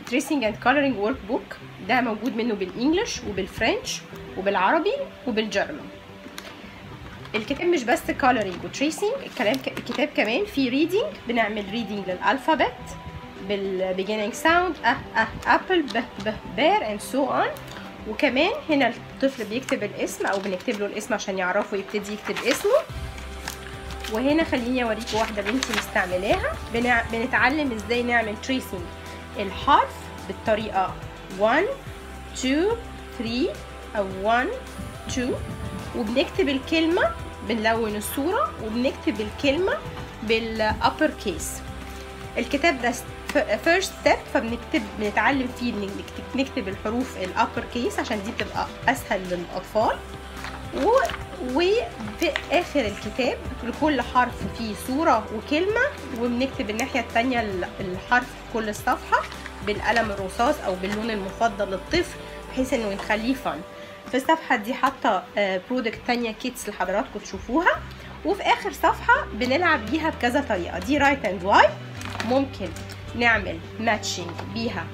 tracing and coloring workbook ده موجود منه بالانجلش وبالفرنش وبالعربي وبالجرمن الكتاب مش بس coloring وتريسنج الكلام الكتاب كمان فيه reading بنعمل reading للالفابت بال beginning sound اه اه apple ب ب bear and so on وكمان هنا الطفل بيكتب الاسم او بنكتب له الاسم عشان يعرفوا يبتدي يكتب اسمه وهنا خليني اوريكم واحده بنتي مستعملاها بنع... بنتعلم ازاي نعمل تريسنج الحرف بالطريقه 1 2 3 او 1 2 وبنكتب الكلمه بنلون الصوره وبنكتب الكلمه بالابر كيس الكتاب ده فيرست ستيب فبنكتب بنتعلم فيه نكتب, نكتب الحروف الابر كيس عشان دي بتبقى اسهل للاطفال و وفي اخر الكتاب لكل حرف فيه صوره وكلمه وبنكتب الناحيه الثانيه الحرف في كل الصفحه بالقلم الرصاص او باللون المفضل للطفل بحيث انه يخليه فن في الصفحه دي حاطه برودكت تانية كيتس لحضراتكم تشوفوها وفي اخر صفحه بنلعب بيها بكذا طريقه دي رايت اند واي ممكن نعمل ماتشنج بيها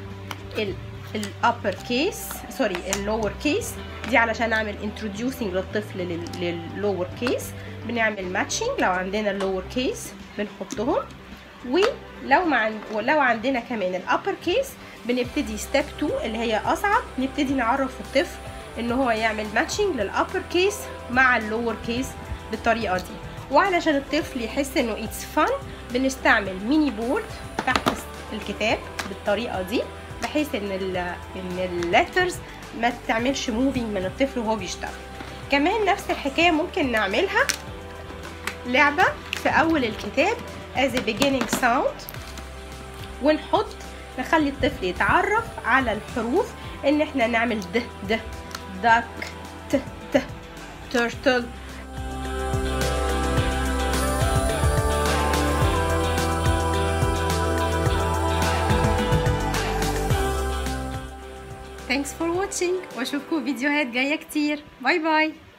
الابر كيس سوري اللور كيس دي علشان اعمل انتروديوسنج للطفل لللور كيس بنعمل ماتشنج لو عندنا اللور كيس بنحطهم ولو مع لو عندنا كمان الابر كيس بنبتدي ستيب 2 اللي هي اصعب نبتدي نعرف الطفل ان هو يعمل ماتشنج للابر كيس مع اللور كيس بالطريقه دي وعلشان الطفل يحس انه اتس فن بنستعمل ميني بورد تحت الكتاب بالطريقه دي بحيث ان ال ان الليترز ما تعملش موفينج من الطفل وهو بيشتغل كمان نفس الحكايه ممكن نعملها لعبه في اول الكتاب as a beginning sound ونحط نخلي الطفل يتعرف على الحروف ان احنا نعمل د د دك ت ت turtle Thanks for watching واشوفكم فيديوهات جايه كتير باي باي